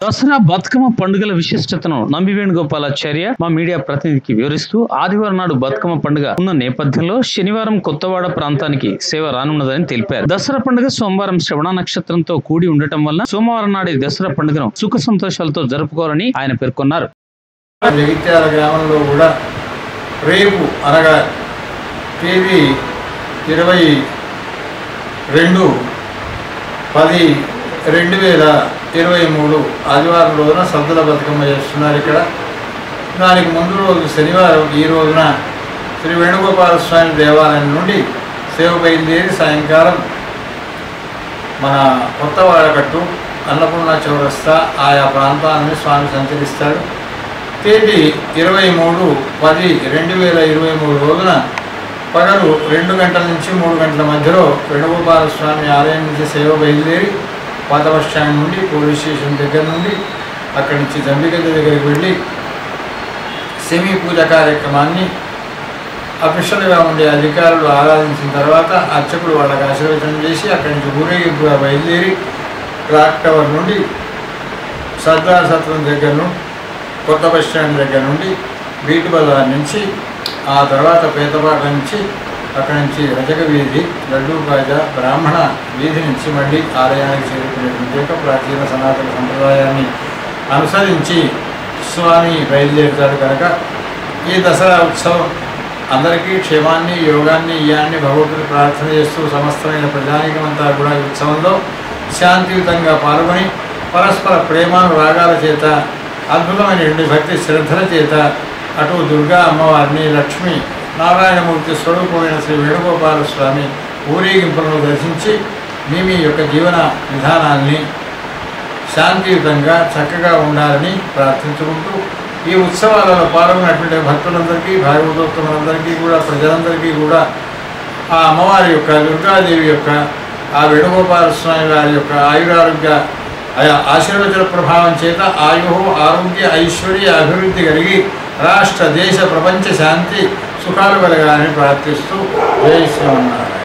దసరా బతుకమ్మ పండుగల విశిష్టతను నంబి వేణుగోపాలాచార్య మా మీడియా ప్రతినిధికి వివరిస్తూ ఆదివారం నాడు బతుకమ్మ పండుగ ఉన్న నేపథ్యంలో శనివారం కొత్తవాడ ప్రాంతానికి సేవ రానున్నదని తెలిపారు దసరా పండుగ సోమవారం శ్రవణ నక్షత్రంతో కూడి ఉండటం వల్ల సోమవారం నాటి దసరా పండుగను సుఖ సంతోషాలతో జరుపుకోవాలని ఆయన పేర్కొన్నారు జగిత్యాల గ్రామంలో కూడా రేపు అనగా తేదీ ఇరవై రెండు పది రెండు వేల ఇరవై మూడు ఆదివారం రోజున సద్దుల బతుకమ్మ చేస్తున్నారు ఇక్కడ దానికి ముందు రోజు శనివారం ఈ రోజున శ్రీ వేణుగోపాల స్వామి దేవాలయం నుండి సేవ బయలుదేరి సాయంకాలం మన కొత్తవాడకట్టు అన్నపూర్ణ చౌరస్తా ఆయా ప్రాంతాలని స్వామి సంచరిస్తాడు తేదీ ఇరవై మూడు పది రెండు వేల ఇరవై మూడు రోజున పగలు రెండు గంటల నుంచి మూడు గంటల మధ్యలో వేణుగోపాల స్వామి ఆలయం నుంచి సేవ బయలుదేరి పాత బస్ స్టాండ్ నుండి పోలీస్ స్టేషన్ దగ్గర నుండి అక్కడి నుంచి జంబిగడ్డ దగ్గరికి వెళ్ళి సెమీ పూజ కార్యక్రమాన్ని అఫీషియల్గా ఉండే అధికారులు ఆరాధించిన తర్వాత అర్చకుడు వాళ్ళకి ఆశీర్వచనం చేసి అక్కడి నుంచి ఊరేగింపుగా బయలుదేరి క్లాక్ టవర్ నుండి సర్దార్ సత్రం దగ్గర నుండి కొత్త బస్ స్టాండ్ దగ్గర నుండి బీటి బజార్ నుంచి ఆ తర్వాత పేదపాట నుంచి అక్కడి నుంచి రజక వీధి లడ్డూ బాజా బ్రాహ్మణ వీధి నుంచి మళ్ళీ ఆలయానికి చేరుకునేటువంటి యొక్క ప్రాచీన సనాతన సంప్రదాయాన్ని అనుసరించి స్వామి బయలుదేరుతాడు కనుక ఈ దసరా ఉత్సవం అందరికీ క్షేమాన్ని యోగాన్ని ఇయాన్ని భగవంతుని ప్రార్థన చేస్తూ సమస్తమైన ప్రజానికమంతా కూడా ఈ ఉత్సవంలో శాంతియుతంగా పాల్గొని పరస్పర ప్రేమానురాగాల చేత అద్భుతమైన రెండు భక్తి శ్రద్ధల చేత అటు దుర్గా అమ్మవారిని లక్ష్మి నారాయణమూర్తి స్వరూపమైన శ్రీ వేణుగోపాల స్వామి ఊరేగింపులను దర్శించి మీ మీ యొక్క జీవన విధానాన్ని శాంతియుతంగా చక్కగా ఉండాలని ప్రార్థించుకుంటూ ఈ ఉత్సవాలలో పాల్గొన్నటువంటి భక్తులందరికీ భాగవతోత్తములందరికీ కూడా ప్రజలందరికీ కూడా ఆ అమ్మవారి యొక్క దుర్గాదేవి యొక్క ఆ వేణుగోపాల స్వామి వారి యొక్క ఆయురారోగ్య ఆయా ఆశీర్వచన ప్రభావం చేత ఆయు ఆరోగ్య ఐశ్వర్య అభివృద్ధి కలిగి రాష్ట్ర దేశ ప్రపంచ శాంతి సుఖాలు కలగాలని ప్రార్థిస్తూ జై శ్రీమన్నారాయణ